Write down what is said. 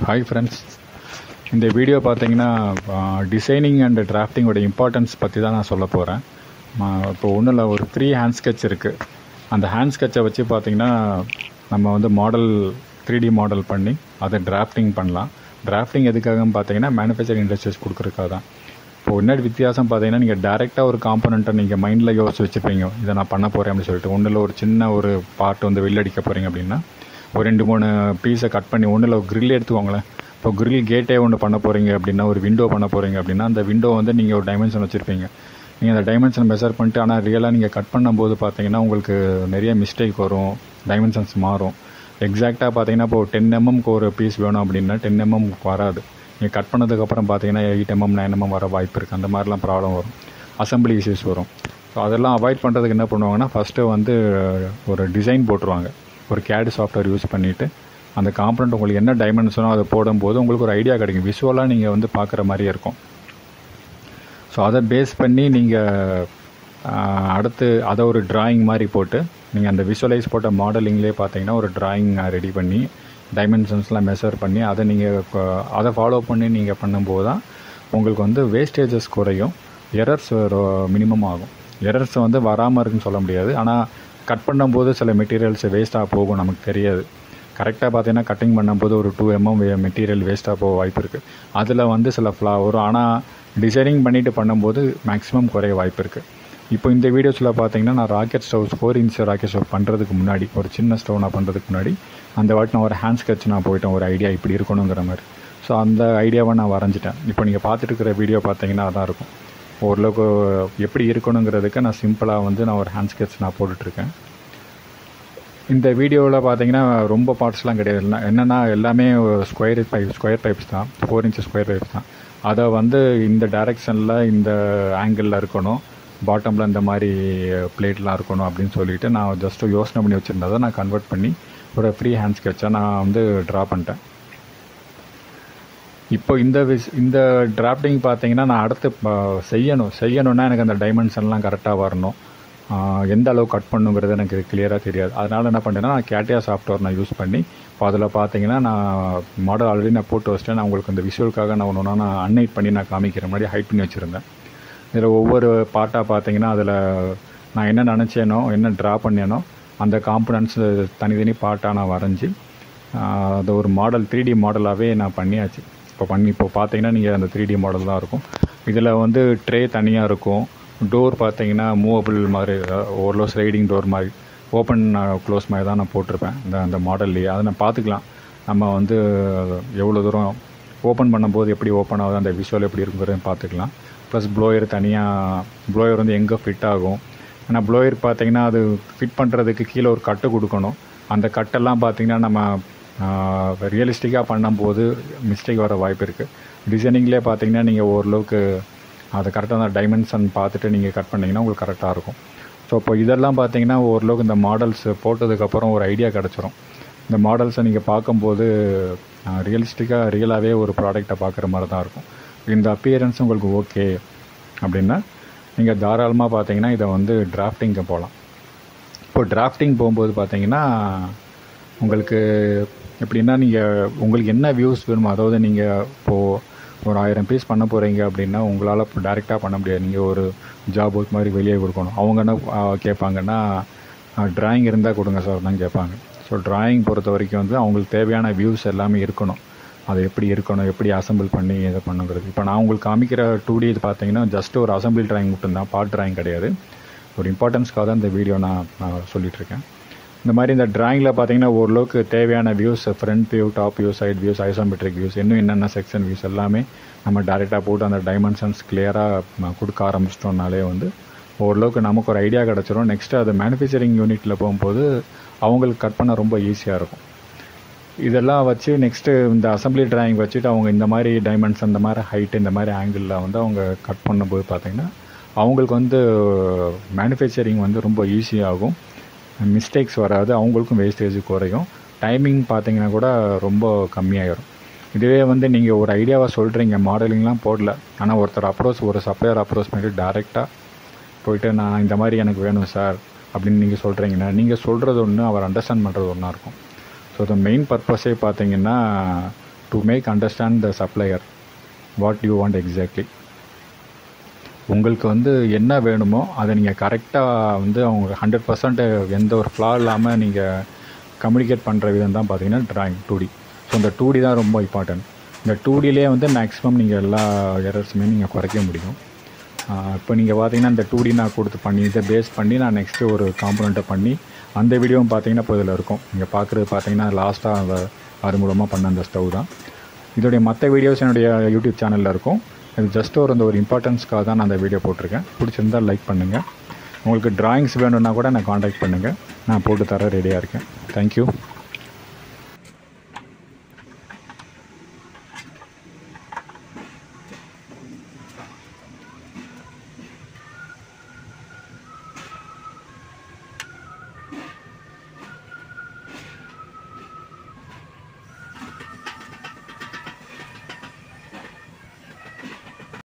hi friends இந்த video பார்த்தீங்கன்னா designing and டிராஃப்டிங்கோட இம்பார்ட்டன்ஸ் பற்றி தான் நான் சொல்ல போகிறேன் இப்போ ஒன்றும் இல்லை ஒரு த்ரீ ஹேண்ட் ஸ்கெட்ச் இருக்குது அந்த ஹேண்ட் ஸ்கெட்சை வச்சு பார்த்தீங்கன்னா நம்ம வந்து மாடல் த்ரீ டி மாடல் பண்ணி அதை டிராஃப்டிங் பண்ணலாம் டிராஃப்டிங் எதுக்காகன்னு பார்த்தீங்கன்னா மேனுஃபேக்சரிங் இண்டஸ்ட்ரீஸ் கொடுக்குறதுக்காக தான் இப்போ என்ன வித்தியாசம் பார்த்தீங்கன்னா நீங்கள் டேரெக்டாக ஒரு காம்பனண்ட்டை நீங்கள் மைண்டில் யோசிச்சு வச்சுப்பீங்க இதை நான் பண்ண போகிறேன் அப்படின்னு சொல்லிட்டு ஒன்றில் ஒரு சின்ன ஒரு பார்ட் வந்து வெளியடிக்க போகிறீங்க அப்படின்னா ஒரு ரெண்டு மூணு பீஸை கட் பண்ணி ஒன்றில் ஒரு grill எடுத்துக்கோங்களேன் இப்போ grill கேட்டே ஒன்று பண்ண போகிறீங்க அப்படின்னா ஒரு விண்டோ பண்ண போகிறீங்க அப்படின்னா அந்த விண்டோ வந்து நீங்கள் ஒரு டைமென்ஷன் வச்சுருப்பீங்க நீங்கள் அந்த டைமென்ஷன் மெஷர் பண்ணிட்டு ஆனால் ரியலாக நீங்கள் கட் பண்ணும்போது பார்த்தீங்கன்னா உங்களுக்கு நிறைய மிஸ்டேக் வரும் டைமென்ஷன்ஸ் மாறும் எக்ஸாக்டாக பார்த்தீங்கன்னா இப்போ டென் எம்எம்க்கு ஒரு பீஸ் வேணும் அப்படின்னா டென் எம்எம் வராது நீங்கள் கட் பண்ணதுக்கப்புறம் பார்த்தீங்கன்னா எயிட் எம்எம் நைன் எம்எம் வர வாய்ப்பு இருக்குது அந்த மாதிரிலாம் ப்ராப்ளம் வரும் அசம்பிளி இஷ்யூஸ் வரும் ஸோ அதெல்லாம் அவாய்ட் பண்ணுறதுக்கு என்ன பண்ணுவாங்கன்னா ஃபஸ்ட்டு வந்து ஒரு டிசைன் போட்டுருவாங்க ஒரு கேடு சாஃப்ட்வேர் யூஸ் பண்ணிவிட்டு அந்த காம்பனண்ட் உங்களுக்கு என்ன டைமென்ஷனோ அதை போடும்போது உங்களுக்கு ஒரு ஐடியா கிடைக்கும் விஷுவலாக நீங்கள் வந்து பார்க்குற மாதிரியே இருக்கும் ஸோ அதை பேஸ் பண்ணி நீங்கள் அடுத்து அதை ஒரு டிராயிங் மாதிரி போட்டு நீங்கள் அந்த விஷுவலைஸ் போட்ட மாடலிங்லேயே பார்த்தீங்கன்னா ஒரு டிராயிங் ரெடி பண்ணி டைமென்ஷன்ஸ்லாம் மெஷர் பண்ணி அதை நீங்கள் அதை ஃபாலோ பண்ணி நீங்கள் பண்ணும்போது தான் உங்களுக்கு வந்து வேஸ்டேஜஸ் குறையும் எரர்ஸ் மினிமம் ஆகும் எரர்ஸ் வந்து வராமல் இருக்குன்னு சொல்ல முடியாது ஆனால் கட் பண்ணும்போது சில மெட்டீரியல்ஸ் வேஸ்ட்டாக போகும் நமக்கு தெரியாது கரெக்டாக பார்த்தீங்கன்னா கட்டிங் பண்ணும்போது ஒரு டூ எம்எம் மெட்டீரியல் வேஸ்ட்டாக போக வாய்ப்பு இருக்குது அதில் வந்து சில ஃப்ளா வரும் ஆனால் டிசைனிங் பண்ணிவிட்டு பண்ணும்போது மேக்ஸிமம் குறைய வாய்ப்பு இருக்குது இப்போ இந்த வீடியோஸில் பார்த்தீங்கன்னா நான் rocket stoves four inch rocket stove பண்ணுறதுக்கு முன்னாடி ஒரு சின்ன ஸ்டவ் நான் பண்ணுறதுக்கு முன்னாடி அந்த வாட்டி நான் ஒரு ஹேண்ட் ஸ்கெட்ச் நான் போயிட்டேன் ஒரு ஐடியா இப்படி இருக்கணுங்கிற மாதிரி ஸோ அந்த ஐடியாவை நான் வரைஞ்சிட்டேன் இப்போ நீங்கள் பார்த்துட்டு இருக்கிற வீடியோ பார்த்தீங்கன்னா அதான் இருக்கும் ஓரளவுக்கு எப்படி இருக்கணுங்கிறதுக்கு நான் சிம்பிளாக வந்து நான் ஒரு ஹேண்ட் ஸ்கெட்ச் நான் போட்டுட்ருக்கேன் இந்த வீடியோவில் பார்த்தீங்கன்னா ரொம்ப பார்ட்ஸ்லாம் கிடையாது இல்லை என்னென்னா எல்லாமே ஸ்கொயர் பைப் ஸ்கொயர் பைப்ஸ் தான் ஃபோர் இன்ச்சு ஸ்கொயர் பைப்ஸ் தான் அதை வந்து இந்த டைரெக்ஷனில் இந்த ஆங்கிளில் இருக்கணும் பாட்டமில் இந்த மாதிரி பிளேட்லாம் இருக்கணும் அப்படின்னு சொல்லிட்டு நான் ஜஸ்ட்டு யோசனை பண்ணி வச்சுருந்ததை நான் கன்வெர்ட் பண்ணி ஒரு ஃப்ரீ ஹேண்ட் ஸ்கெட்சை நான் வந்து ட்ரா பண்ணிட்டேன் இப்போ இந்த விஷ் இந்த டிராஃப்டிங் பார்த்தீங்கன்னா நான் அடுத்து செய்யணும் செய்யணுன்னா எனக்கு அந்த டைமென்ஷன்லாம் கரெக்டாக வரணும் எந்த அளவு கட் பண்ணுங்கிறது எனக்கு கிளியராக தெரியாது அதனால் என்ன பண்ணுறேன்னா நான் கேட்டியா சாஃப்ட்வேர் நான் யூஸ் பண்ணி இப்போ அதில் பார்த்தீங்கன்னா நான் மாடல் ஆல்ரெடி நான் போட்டு வச்சிட்டேன் நான் உங்களுக்கு அந்த விஷுவலுக்காக நான் ஒன்று நான் அன்னைட் பண்ணி நான் காமிக்கிற மாதிரி ஹைட் பண்ணி வச்சுருந்தேன் இதில் ஒவ்வொரு பார்ட்டாக பார்த்தீங்கன்னா அதில் நான் என்ன நினச்சேனோ என்ன ட்ரா பண்ணேனோ அந்த காம்பனன்ட்ஸ் தனித்தனி பார்ட்டாக நான் வரைஞ்சி அதை ஒரு மாடல் த்ரீ டி மாடலாகவே நான் பண்ணியாச்சு இப்போ பண்ணி இப்போ பார்த்தீங்கன்னா நீங்கள் அந்த த்ரீ டி மாடல் தான் இருக்கும் இதில் வந்து ட்ரே தனியாக இருக்கும் டோர் பார்த்தீங்கன்னா மூவபிள் மாதிரி ஓரளவு ஸ்லைடிங் டோர் மாதிரி ஓப்பன் க்ளோஸ் மாதிரி தான் நான் போட்டிருப்பேன் இந்த அந்த மாடல்லையே அதை நான் பார்த்துக்கலாம் நம்ம வந்து எவ்வளோ தூரம் ஓப்பன் பண்ணும்போது எப்படி ஓப்பன் ஆகுது அந்த விஷுவல் எப்படி இருக்குங்கிறத பார்த்துக்கலாம் ப்ளஸ் ப்ளோயர் தனியாக ப்ளோயர் வந்து எங்கே ஃபிட் ஆகும் ஏன்னா ப்ளோயர் பார்த்தீங்கன்னா அது ஃபிட் பண்ணுறதுக்கு கீழே ஒரு கட்டு கொடுக்கணும் அந்த கட்டெல்லாம் பார்த்தீங்கன்னா நம்ம ரியலிஸ்டிக்காக பண்ணும்போது மிஸ்டேக் வர வாய்ப்பு இருக்குது டிசைனிங்லேயே பார்த்தீங்கன்னா நீங்கள் ஓரளவுக்கு அதை கரெக்டாக அந்த டைமென்ஷன் பார்த்துட்டு நீங்கள் கட் பண்ணிங்கன்னா உங்களுக்கு கரெக்டாக இருக்கும் ஸோ இப்போ இதெல்லாம் பார்த்தீங்கன்னா ஓரளவுக்கு இந்த மாடல்ஸ் போட்டதுக்கப்புறம் ஒரு ஐடியா கிடச்சிரும் இந்த மாடல்ஸை நீங்கள் பார்க்கும்போது ரியலிஸ்டிக்காக ரியலாகவே ஒரு ப்ராடக்டை பார்க்குற மாதிரி தான் இருக்கும் இந்த அப்பியரன்ஸ் உங்களுக்கு ஓகே அப்படின்னா நீங்கள் தாராளமாக பார்த்தீங்கன்னா இதை வந்து டிராஃப்டிங்க்கு போகலாம் இப்போ டிராஃப்டிங் போகும்போது பார்த்தீங்கன்னா உங்களுக்கு எப்படின்னா நீங்கள் உங்களுக்கு என்ன வியூஸ் வேணுமோ அதாவது நீங்கள் இப்போது ஒரு ஆயிரம் பீஸ் பண்ண போகிறீங்க அப்படின்னா உங்களால் இப்போ டேரெக்டாக பண்ண முடியாது நீங்கள் ஒரு ஜாப் ஒர்க் மாதிரி வெளியே கொடுக்கணும் அவங்க என்ன கேட்பாங்கன்னா ட்ராயிங் இருந்தால் கொடுங்க சார் தான் கேட்பாங்க ஸோ ட்ராயிங் பொறுத்த வரைக்கும் வந்து அவங்களுக்கு தேவையான வியூஸ் எல்லாமே இருக்கணும் அது எப்படி இருக்கணும் எப்படி அசம்பிள் பண்ணி இதை பண்ணுங்கிறது இப்போ நான் உங்களுக்கு காமிக்கிற டூ டி இது பார்த்தீங்கன்னா ஜஸ்ட் ஒரு அசம்பிள் ட்ராயிங் மட்டும்தான் பார்ட் ட்ராயிங் கிடையாது ஒரு இம்பார்ட்டன்ஸ்க்காக தான் இந்த வீடியோ நான் சொல்லிகிட்ருக்கேன் இந்த மாதிரி இந்த ட்ராயிங்கில் பார்த்தீங்கன்னா ஓரளவுக்கு தேவையான views front view top view side views isometric views இன்னும் என்னென்ன செக்ஷன் வியூஸ் எல்லாமே நம்ம டேரெக்டாக போட்டு அந்த டைமென்ஷன்ஸ் கிளியராக கொடுக்க ஆரம்பிச்சிட்டோம்னாலே வந்து ஓரளவுக்கு நமக்கு ஒரு ஐடியா கிடச்சிரும் நெக்ஸ்ட்டு அது மேனுஃபேக்சரிங் யூனிட்டில் போகும்போது அவங்களுக்கு கட் பண்ண ரொம்ப ஈஸியாக இருக்கும் இதெல்லாம் வச்சு நெக்ஸ்ட்டு இந்த அசம்பிளி ட்ராயிங் வச்சுட்டு அவங்க இந்த மாதிரி டைமெண்ட்ஸ் அந்த மாதிரி ஹைட் இந்த மாதிரி ஆங்கிளில் வந்து அவங்க கட் பண்ணும்போது பார்த்திங்கன்னா அவங்களுக்கு வந்து மேனுஃபேக்சரிங் வந்து ரொம்ப ஈஸியாகும் மிஸ்டேக்ஸ் வராது அவங்களுக்கும் வேஸ்டேஜ் குறையும் டைமிங் பார்த்தீங்கன்னா கூட ரொம்ப கம்மியாயிரும் இதுவே வந்து நீங்கள் ஒரு ஐடியாவை சொல்கிறீங்க மாடலிங்லாம் போடல ஆனால் ஒருத்தர் அப்ரோச் ஒரு சப்ளையர் அப்ரோச் பண்ணிட்டு டேரெக்டாக போயிட்டு நான் இந்த மாதிரி எனக்கு வேணும் சார் அப்படின்னு நீங்கள் சொல்கிறீங்கன்னா நீங்கள் சொல்கிறது ஒன்று அவர் அண்டர்ஸ்டாண்ட் பண்ணுறது ஒன்றா இருக்கும் ஸோ த மெயின் பர்பஸே பார்த்தீங்கன்னா to make understand the supplier what you want exactly உங்களுக்கு வந்து என்ன வேணுமோ அதை நீங்கள் கரெக்டாக வந்து அவங்க ஹண்ட்ரட் பர்சன்ட் எந்த ஒரு ஃப்ளா இல்லாமல் நீங்கள் கம்யூனிகேட் பண்ணுற விதம் தான் பார்த்தீங்கன்னா ட்ராயிங் டூ டி ஸோ இந்த டூ டி தான் ரொம்ப இம்பார்ட்டன்ட் இந்த டூ டிலே வந்து மேக்ஸிமம் நீங்கள் எல்லா எரர்ஸுமே நீங்கள் குறைக்க முடியும் இப்போ நீங்கள் பார்த்தீங்கன்னா இந்த டூ டி நான் கொடுத்து பண்ணி இதை பேஸ் பண்ணி நான் நெக்ஸ்ட்டு ஒரு காம்பனண்ட்டை பண்ணி அந்த வீடியோவும் பார்த்தீங்கன்னா இப்போ இதில் இருக்கும் நீங்கள் பார்க்குறது பார்த்தீங்கன்னா லாஸ்ட்டாக அந்த அது மூலமாக பண்ண அந்த ஸ்டவ் தான் இதோடைய மற்ற வீடியோஸ் என்னுடைய யூடியூப் சேனலில் இருக்கும் இது ஜஸ்ட் ஒரு அந்த ஒரு இம்பார்ட்டன்ஸ்க்காக தான் நான் அந்த வீடியோ போட்டிருக்கேன் பிடிச்சிருந்தால் லைக் பண்ணுங்கள் உங்களுக்கு டிராயிங்ஸ் வேணும்னா கூட நான் காண்டாக்ட் பண்ணுங்கள் நான் போட்டு தர ரெடியாக இருக்கேன் தேங்க்யூ